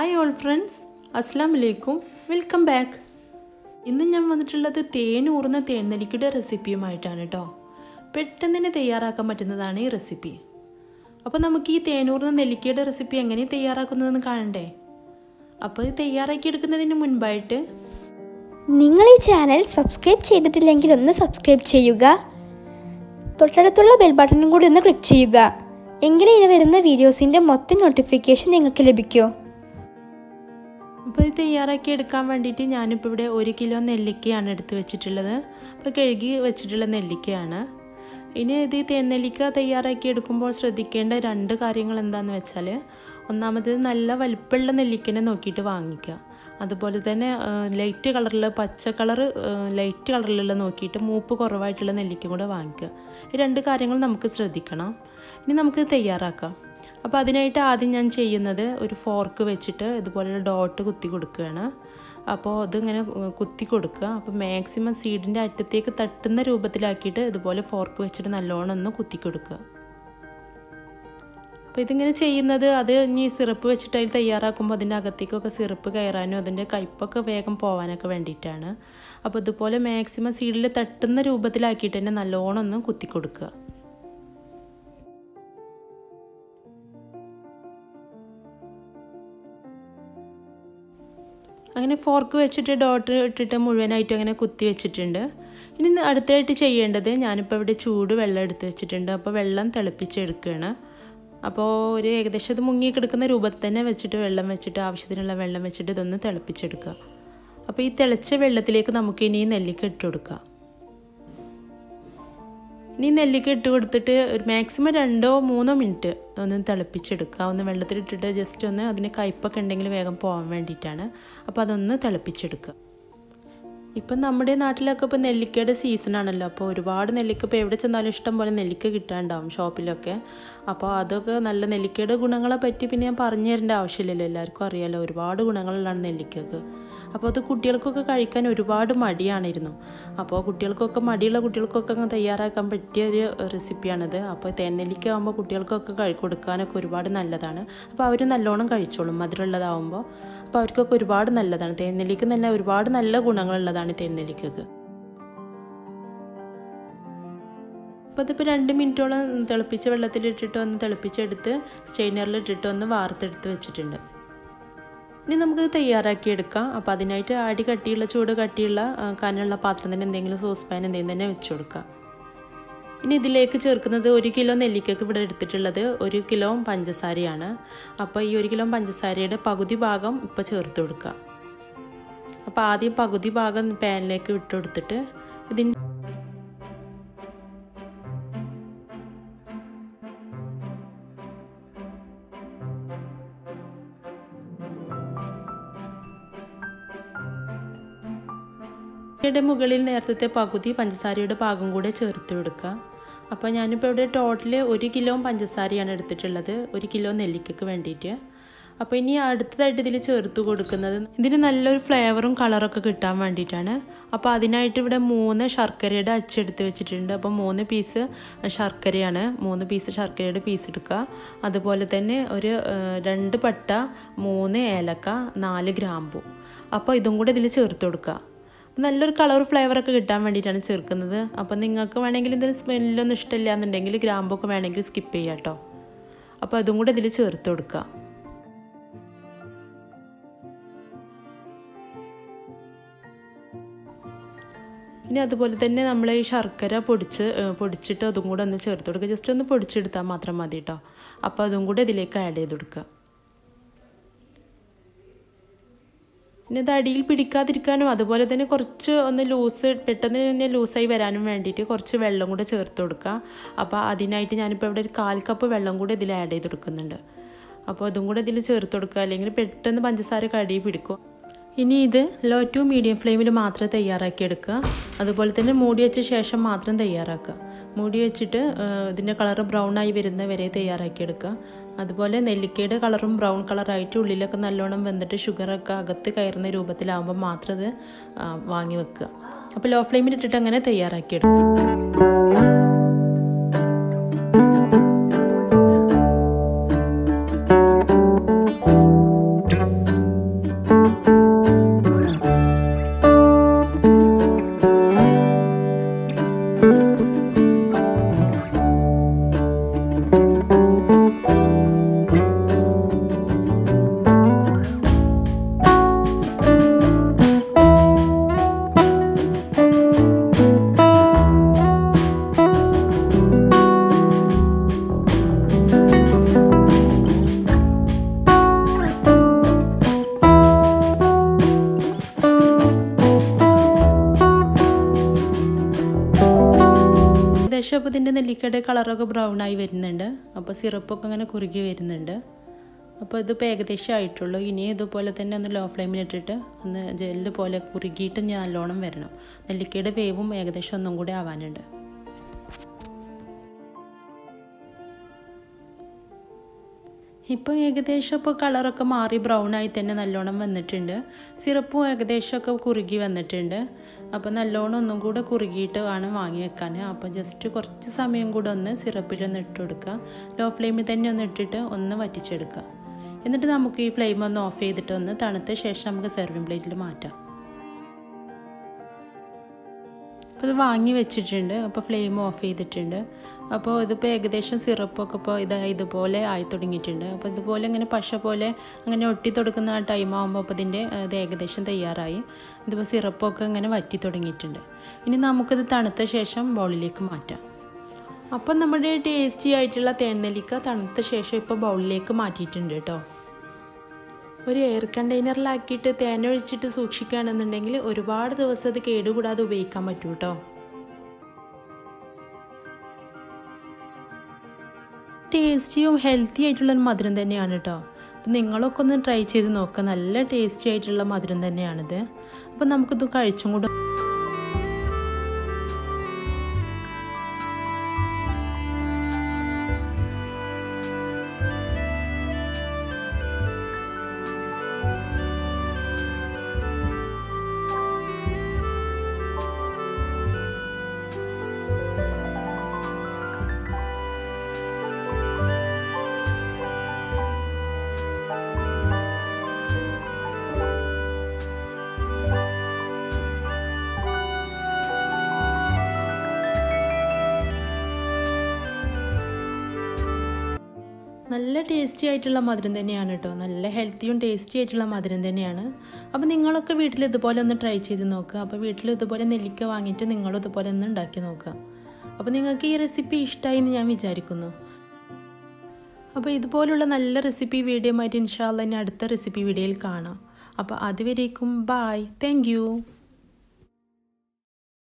hi all friends അസ്സാം വലൈക്കും welcome back ഇന്ന് ഞാൻ വന്നിട്ടുള്ളത് തേൻ ഊർന്ന തേൻനെല്ലിക്കയുടെ റെസിപ്പിയുമായിട്ടാണ് കേട്ടോ പെട്ടെന്ന് തന്നെ തയ്യാറാക്കാൻ പറ്റുന്നതാണ് ഈ റെസിപ്പി അപ്പോൾ നമുക്ക് ഈ തേനൂർന്ന നെല്ലിക്കയുടെ റെസിപ്പി എങ്ങനെ തയ്യാറാക്കുന്നതെന്ന് കാണണ്ടേ അപ്പോൾ ഇത് തയ്യാറാക്കി എടുക്കുന്നതിന് മുൻപായിട്ട് നിങ്ങൾ ഈ ചാനൽ സബ്സ്ക്രൈബ് ചെയ്തിട്ടില്ലെങ്കിൽ ഒന്ന് സബ്സ്ക്രൈബ് ചെയ്യുക തൊട്ടടുത്തുള്ള ബെൽ ബട്ടണും കൂടി ഒന്ന് ക്ലിക്ക് ചെയ്യുക എങ്കിലേ ഇനി വരുന്ന വീഡിയോസിൻ്റെ മൊത്തം നോട്ടിഫിക്കേഷൻ നിങ്ങൾക്ക് ലഭിക്കൂ അപ്പോൾ ഇത് തയ്യാറാക്കി എടുക്കാൻ വേണ്ടിയിട്ട് ഞാനിപ്പോൾ ഇവിടെ ഒരു കിലോ നെല്ലിക്കയാണ് എടുത്ത് വെച്ചിട്ടുള്ളത് അപ്പോൾ കഴുകി വെച്ചിട്ടുള്ള നെല്ലിക്കയാണ് ഇനി ഇത് ഈ തേൻനെല്ലിക്ക തയ്യാറാക്കി എടുക്കുമ്പോൾ ശ്രദ്ധിക്കേണ്ട രണ്ട് കാര്യങ്ങൾ എന്താണെന്ന് വെച്ചാൽ ഒന്നാമത് നല്ല വലിപ്പമുള്ള നെല്ലിക്കനെ നോക്കിയിട്ട് വാങ്ങിക്കുക അതുപോലെ തന്നെ ലൈറ്റ് കളറിൽ പച്ച കളർ ലൈറ്റ് കളറിലുള്ള നോക്കിയിട്ട് മൂപ്പ് കുറവായിട്ടുള്ള നെല്ലിക്ക കൂടെ വാങ്ങിക്കുക ഈ രണ്ട് കാര്യങ്ങൾ നമുക്ക് ശ്രദ്ധിക്കണം ഇനി നമുക്ക് തയ്യാറാക്കാം അപ്പോൾ അതിനായിട്ട് ആദ്യം ഞാൻ ചെയ്യുന്നത് ഒരു ഫോർക്ക് വെച്ചിട്ട് ഇതുപോലെ ഡോട്ട് കുത്തി കൊടുക്കുകയാണ് അപ്പോൾ അതിങ്ങനെ കുത്തി കൊടുക്കുക അപ്പോൾ മാക്സിമം സീഡിൻ്റെ അറ്റത്തേക്ക് തട്ടുന്ന രൂപത്തിലാക്കിയിട്ട് ഇതുപോലെ ഫോർക്ക് വെച്ചിട്ട് നല്ലോണം ഒന്ന് കുത്തി കൊടുക്കുക അപ്പോൾ ഇതിങ്ങനെ ചെയ്യുന്നത് അത് ഇനി സിറപ്പ് വെച്ചിട്ട് അതിൽ തയ്യാറാക്കുമ്പോൾ അതിൻ്റെ അകത്തേക്കൊക്കെ സിറപ്പ് കയറാനും അതിൻ്റെ കയ്പ്പൊക്കെ വേഗം പോകാനൊക്കെ വേണ്ടിയിട്ടാണ് അപ്പോൾ ഇതുപോലെ മാക്സിമം സീഡിൽ തട്ടുന്ന രൂപത്തിലാക്കിയിട്ട് തന്നെ നല്ലോണം ഒന്ന് കുത്തി കൊടുക്കുക അങ്ങനെ ഫോർക്ക് വെച്ചിട്ട് ഡോട്ട് ഇട്ടിട്ട് മുഴുവനായിട്ടും അങ്ങനെ കുത്തി വെച്ചിട്ടുണ്ട് ഇനി അടുത്തായിട്ട് ചെയ്യേണ്ടത് ഞാനിപ്പോൾ ഇവിടെ ചൂട് വെള്ളം എടുത്ത് വെച്ചിട്ടുണ്ട് അപ്പോൾ വെള്ളം തിളപ്പിച്ചെടുക്കുകയാണ് അപ്പോൾ ഒരു ഏകദേശം ഇത് മുങ്ങി കിടക്കുന്ന രൂപത്തിൽ തന്നെ വെച്ചിട്ട് വെള്ളം വെച്ചിട്ട് ആവശ്യത്തിനുള്ള വെള്ളം വെച്ചിട്ട് ഇതൊന്ന് തിളപ്പിച്ചെടുക്കുക അപ്പോൾ ഈ തിളച്ച വെള്ളത്തിലേക്ക് നമുക്ക് ഇനി നെല്ലിക്ക ഇട്ട് കൊടുക്കാം ഇനി നെല്ലിക്ക ഇട്ട് കൊടുത്തിട്ട് ഒരു മാക്സിമം രണ്ടോ മൂന്നോ മിനിറ്റ് ഒന്ന് തിളപ്പിച്ചെടുക്കുക ഒന്ന് വെള്ളത്തിലിട്ടിട്ട് ജസ്റ്റ് ഒന്ന് അതിന് കയ്പ്പൊക്കെ ഉണ്ടെങ്കിൽ വേഗം പോകാൻ വേണ്ടിയിട്ടാണ് അപ്പോൾ അതൊന്ന് തിളപ്പിച്ചെടുക്കുക ഇപ്പം നമ്മുടെ നാട്ടിലൊക്കെ ഇപ്പോൾ നെല്ലിക്കയുടെ സീസൺ ആണല്ലോ അപ്പോൾ ഒരുപാട് നെല്ലിക്ക ഇപ്പോൾ എവിടെ ചെന്നാലും ഇഷ്ടം പോലെ നെല്ലിക്ക കിട്ടാണ്ടാവും ഷോപ്പിലൊക്കെ അപ്പോൾ അതൊക്കെ നല്ല നെല്ലിക്കയുടെ ഗുണങ്ങളെ പറ്റി പിന്നെ ഞാൻ പറഞ്ഞു തരേണ്ട ആവശ്യമില്ലല്ലോ എല്ലാവർക്കും അറിയാലോ ഒരുപാട് ഗുണങ്ങളുള്ളതാണ് നെല്ലിക്കക്ക് അപ്പോൾ അത് കുട്ടികൾക്കൊക്കെ കഴിക്കാൻ ഒരുപാട് മടിയാണിരുന്നു അപ്പോൾ കുട്ടികൾക്കൊക്കെ മടിയുള്ള കുട്ടികൾക്കൊക്കെ അങ്ങ് തയ്യാറാക്കാൻ പറ്റിയ ഒരു റെസിപ്പിയാണിത് അപ്പോൾ തേനെല്ലിക്ക ആകുമ്പോൾ കുട്ടികൾക്കൊക്കെ കഴി കൊടുക്കാനൊക്കെ ഒരുപാട് നല്ലതാണ് അപ്പോൾ അവർ നല്ലോണം കഴിച്ചോളും മധുരമുള്ളതാവുമ്പോൾ അപ്പോൾ അവർക്കൊക്കെ ഒരുപാട് നല്ലതാണ് തേനെല്ലിക്ക് തന്നെ ഒരുപാട് നല്ല ഗുണങ്ങളുള്ളതാണ് തേനെല്ലിക്കക്ക് അപ്പോൾ അതിപ്പോൾ രണ്ട് മിനിറ്റോളം തിളപ്പിച്ച വെള്ളത്തിലിട്ടിട്ട് ഒന്ന് തിളപ്പിച്ചെടുത്ത് സ്റ്റെയിനറിലിട്ടിട്ട് ഒന്ന് വാർത്തെടുത്ത് വെച്ചിട്ടുണ്ട് ഇനി നമുക്ക് തയ്യാറാക്കി എടുക്കാം അപ്പോൾ അതിനായിട്ട് അടി കട്ടിയുള്ള ചൂട് കട്ടിയുള്ള കനുള്ള പാത്രം തന്നെ എന്തെങ്കിലും സോസ് പാൻ എന്തെങ്കിലും തന്നെ വെച്ച് കൊടുക്കാം ഇനി ഇതിലേക്ക് ചേർക്കുന്നത് ഒരു കിലോ നെല്ലിക്കക്ക് ഇവിടെ എടുത്തിട്ടുള്ളത് ഒരു കിലോ പഞ്ചസാരയാണ് അപ്പോൾ ഈ ഒരു കിലോ പഞ്ചസാരയുടെ പകുതി ഭാഗം ഇപ്പോൾ ചേർത്ത് കൊടുക്കുക അപ്പോൾ ആദ്യം പകുതി ഭാഗം പാനിലേക്ക് ഇട്ട് കൊടുത്തിട്ട് ഇതിൻ്റെ യുടെ മുകളിൽ നേരത്തെ പകുതി പഞ്ചസാരയുടെ ഭാഗം കൂടെ ചേർത്ത് കൊടുക്കുക അപ്പോൾ ഞാനിപ്പോൾ ഇവിടെ ടോട്ടൽ ഒരു കിലോ പഞ്ചസാരയാണ് എടുത്തിട്ടുള്ളത് ഒരു കിലോ നെല്ലിക്കയ്ക്ക് വേണ്ടിയിട്ട് അപ്പോൾ ഇനി അടുത്തതായിട്ട് ഇതിൽ ചേർത്ത് കൊടുക്കുന്നത് ഇതിന് നല്ലൊരു ഫ്ലേവറും കളറൊക്കെ കിട്ടാൻ വേണ്ടിയിട്ടാണ് അപ്പോൾ അതിനായിട്ട് ഇവിടെ മൂന്ന് ശർക്കരയുടെ അച്ചെടുത്ത് വെച്ചിട്ടുണ്ട് അപ്പോൾ മൂന്ന് പീസ് ശർക്കരയാണ് മൂന്ന് പീസ് ശർക്കരയുടെ പീസ് എടുക്കുക അതുപോലെ തന്നെ ഒരു രണ്ട് പട്ട മൂന്ന് ഏലക്ക നാല് ഗ്രാമ്പു അപ്പോൾ ഇതും കൂടെ ഇതിൽ ചേർത്ത് കൊടുക്കുക നല്ലൊരു കളർ ഫ്ലേവറൊക്കെ കിട്ടാൻ വേണ്ടിയിട്ടാണ് ചേർക്കുന്നത് അപ്പം നിങ്ങൾക്ക് വേണമെങ്കിൽ ഇതിന് സ്മെല്ലൊന്നും ഇഷ്ടമില്ല എന്നുണ്ടെങ്കിൽ ഗ്രാമ്പൊക്കെ വേണമെങ്കിൽ സ്കിപ്പ് ചെയ്യാം കേട്ടോ അപ്പോൾ അതും കൂടെ ഇതിൽ ചേർത്ത് കൊടുക്കുക ഇനി അതുപോലെ തന്നെ നമ്മൾ ഈ ശർക്കര പൊടിച്ച് പൊടിച്ചിട്ട് അതും കൂടെ ഒന്ന് ചേർത്ത് കൊടുക്കുക ജസ്റ്റ് ഒന്ന് പൊടിച്ചെടുത്താൽ മാത്രം മതി കേട്ടോ അപ്പോൾ അതും കൂടെ ഇതിലേക്ക് ആഡ് ചെയ്ത് കൊടുക്കുക പിന്നെ ഇത് അടിയിൽ പിടിക്കാതിരിക്കാനും അതുപോലെ തന്നെ കുറച്ച് ഒന്ന് ലൂസ് പെട്ടെന്ന് തന്നെ ലൂസായി വരാനും വേണ്ടിയിട്ട് കുറച്ച് വെള്ളം കൂടെ ചേർത്ത് കൊടുക്കുക അപ്പോൾ അതിനായിട്ട് ഞാനിപ്പോൾ ഇവിടെ ഒരു കാൽ കപ്പ് വെള്ളം കൂടെ ഇതിൽ ആഡ് ചെയ്ത് കൊടുക്കുന്നുണ്ട് അപ്പോൾ അതും കൂടെ ഇതിൽ ചേർത്ത് കൊടുക്കുക അല്ലെങ്കിൽ പെട്ടെന്ന് പഞ്ചസാര കടി പിടിക്കും ഇനി ഇത് ലോ ടു മീഡിയം ഫ്ലെയിമിൽ മാത്രം തയ്യാറാക്കി എടുക്കുക അതുപോലെ തന്നെ മൂടി വെച്ച ശേഷം മാത്രം തയ്യാറാക്കുക മൂടി വെച്ചിട്ട് ഇതിൻ്റെ കളർ ബ്രൗൺ ആയി വരുന്ന വരെ തയ്യാറാക്കി എടുക്കുക അതുപോലെ നെല്ലിക്കയുടെ കളറും ബ്രൗൺ കളറായിട്ട് ഉള്ളിലൊക്കെ നല്ലോണം വെന്തിട്ട് ഷുഗറൊക്കെ അകത്ത് കയറുന്ന രൂപത്തിലാകുമ്പോൾ മാത്രം ഇത് വാങ്ങി വെക്കുക അപ്പോൾ ലോ ഫ്ലെയിമിൽ ഇട്ടിട്ട് അങ്ങനെ തയ്യാറാക്കി എടുക്കുക ഏകദേശം അപ്പോൾ ഇതിൻ്റെ നെല്ലിക്കയുടെ കളറൊക്കെ ബ്രൗൺ ആയി വരുന്നുണ്ട് അപ്പോൾ സിറപ്പൊക്കെ അങ്ങനെ കുറുകി വരുന്നുണ്ട് അപ്പോൾ ഇതിപ്പോൾ ഏകദേശം ആയിട്ടുള്ളൂ ഇനി ഇതുപോലെ തന്നെ ഒന്ന് ലോ ഫ്ലെയിമിലിട്ടിട്ട് ഒന്ന് ജെല്ല് പോലെ കുറുകിയിട്ട് ഞാൻ നല്ലോണം വരണം നെല്ലിക്കയുടെ വേവും ഏകദേശം ഒന്നും കൂടി ആവാനുണ്ട് ഇപ്പോൾ ഏകദേശം ഇപ്പോൾ കളറൊക്കെ മാറി ബ്രൗൺ ആയി തന്നെ നല്ലോണം വന്നിട്ടുണ്ട് സിറപ്പും ഏകദേശമൊക്കെ കുറുകി വന്നിട്ടുണ്ട് അപ്പോൾ നല്ലോണം ഒന്നും കൂടെ കുറുകിയിട്ട് വേണം വാങ്ങി വെക്കാൻ അപ്പോൾ ജസ്റ്റ് കുറച്ച് സമയം കൂടെ ഒന്ന് സിറപ്പിലൊന്ന് ഇട്ട് കൊടുക്കുക ലോ ഫ്ലെയിമിൽ തന്നെ ഒന്ന് ഇട്ടിട്ട് ഒന്ന് വറ്റിച്ചെടുക്കുക എന്നിട്ട് നമുക്ക് ഈ ഫ്ലെയിം ഒന്ന് ഓഫ് ചെയ്തിട്ട് ഒന്ന് തണുത്ത ശേഷം നമുക്ക് സെർവിങ് പ്ലേറ്റിൽ മാറ്റാം അപ്പോൾ ഇത് വാങ്ങി വെച്ചിട്ടുണ്ട് അപ്പോൾ ഫ്ലെയിം ഓഫ് ചെയ്തിട്ടുണ്ട് അപ്പോൾ ഇതിപ്പോൾ ഏകദേശം സിറപ്പൊക്കെ ഇപ്പോൾ ഇത് ഇതുപോലെ ആയി തുടങ്ങിയിട്ടുണ്ട് അപ്പോൾ ഇതുപോലെ ഇങ്ങനെ പശ പോലെ അങ്ങനെ ഒട്ടി തുടക്കുന്ന ആ ടൈം ആകുമ്പോൾ അപ്പോൾ ഇതിൻ്റെ ഇത് ഏകദേശം തയ്യാറായി ഇതിപ്പോൾ സിറപ്പൊക്കെ ഇങ്ങനെ വറ്റി തുടങ്ങിയിട്ടുണ്ട് ഇനി നമുക്കിത് തണുത്ത ശേഷം ബൗളിലേക്ക് മാറ്റാം അപ്പം നമ്മുടെ ടേസ്റ്റി ആയിട്ടുള്ള തേൻനെല്ലിക്ക തണുത്ത ശേഷം ഇപ്പോൾ ബൗളിലേക്ക് മാറ്റിയിട്ടുണ്ട് കേട്ടോ ഒരു എയർ കണ്ടെയ്നറിലാക്കിയിട്ട് തേൻ ഒഴിച്ചിട്ട് സൂക്ഷിക്കുകയാണെന്നുണ്ടെങ്കിൽ ഒരുപാട് ദിവസം അത് കേടുകൂടാതെ ഉപയോഗിക്കാൻ പറ്റും കേട്ടോ ടേസ്റ്റിയും ഹെൽത്തി ആയിട്ടുള്ളൊരു മധുരം തന്നെയാണ് കേട്ടോ അപ്പം നിങ്ങളൊക്കെ ഒന്ന് ട്രൈ ചെയ്ത് നോക്കുക നല്ല ടേസ്റ്റി ആയിട്ടുള്ള മധുരം തന്നെയാണിത് അപ്പം നമുക്കിത് കഴിച്ചും കൂടെ നല്ല ടേസ്റ്റി ആയിട്ടുള്ള മധുരം തന്നെയാണ് കേട്ടോ നല്ല ഹെൽത്തിയും ടേസ്റ്റി ആയിട്ടുള്ള മധുരം തന്നെയാണ് അപ്പോൾ നിങ്ങളൊക്കെ വീട്ടിൽ ഇതുപോലെ ഒന്ന് ട്രൈ ചെയ്ത് നോക്കുക അപ്പോൾ വീട്ടിൽ ഇതുപോലെ നെല്ലിക്ക വാങ്ങിയിട്ട് നിങ്ങളും ഇതുപോലെ ഒന്ന് ഉണ്ടാക്കി നോക്കുക അപ്പോൾ നിങ്ങൾക്ക് ഈ റെസിപ്പി ഇഷ്ടമായി എന്ന് ഞാൻ വിചാരിക്കുന്നു അപ്പോൾ ഇതുപോലുള്ള നല്ല റെസിപ്പി വീഡിയോ ആയിട്ട് ഇൻഷാല്ല ഇനി അടുത്ത റെസിപ്പി വീഡിയോയിൽ കാണാം അപ്പോൾ അതുവരേക്കും ബായ് താങ്ക്